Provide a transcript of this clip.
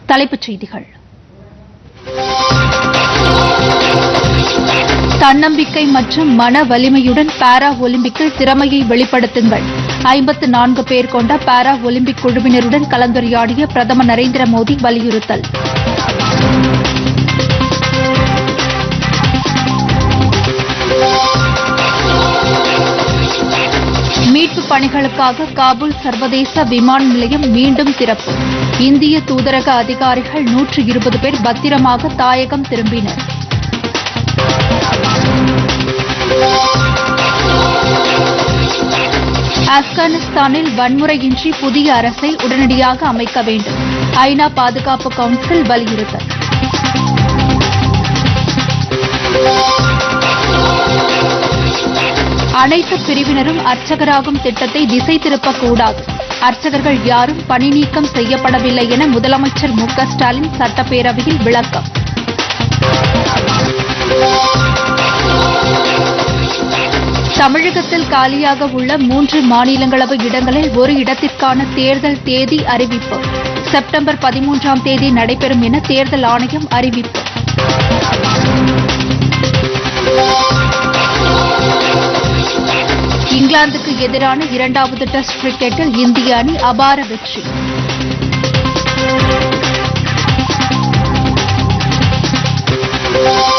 தலைப்புச் செய்திகள் தன்னம்பிக்கை மற்றும் மன வலிமையுடன் பாரா ஒலிம்பிக்கில் திறமையை வெளிப்படுத்துங்கள் ஐம்பத்து நான்கு பேர் கொண்ட பாரா ஒலிம்பிக் குழுவினருடன் கலந்துரையாடிய பிரதமர் நரேந்திர மோடி வலியுறுத்தல் மீட்புப் பணிகளுக்காக காபூல் சர்வதேச விமான நிலையம் மீண்டும் திறப்பு இந்திய தூதரக அதிகாரிகள் நூற்று இருபது பேர் பத்திரமாக தாயகம் திரும்பினர் ஆப்கானிஸ்தானில் வன்முறையின்றி புதிய அரசை உடனடியாக அமைக்க வேண்டும் ஐநா பாதுகாப்பு கவுன்சில் வலியுறுத்தல் அனைத்து பிரிவினரும் அர்ச்சகராகும் திட்டத்தை திசை திருப்பக்கூடாது அர்ச்சகர்கள் யாரும் பணி நீக்கம் செய்யப்படவில்லை என முதலமைச்சர் மு க ஸ்டாலின் சட்டப்பேரவையில் விளக்கம் தமிழகத்தில் காலியாக உள்ள மூன்று மாநிலங்களவை இடங்களில் ஒரு இடத்திற்கான தேர்தல் தேதி அறிவிப்பு செப்டம்பர் பதிமூன்றாம் தேதி நடைபெறும் என தேர்தல் ஆணையம் அறிவிப்பு இங்கிலாந்துக்கு எதிரான இரண்டாவது டெஸ்ட் கிரிக்கெட்டில் இந்திய அணி அபார வெற்றி Thank you.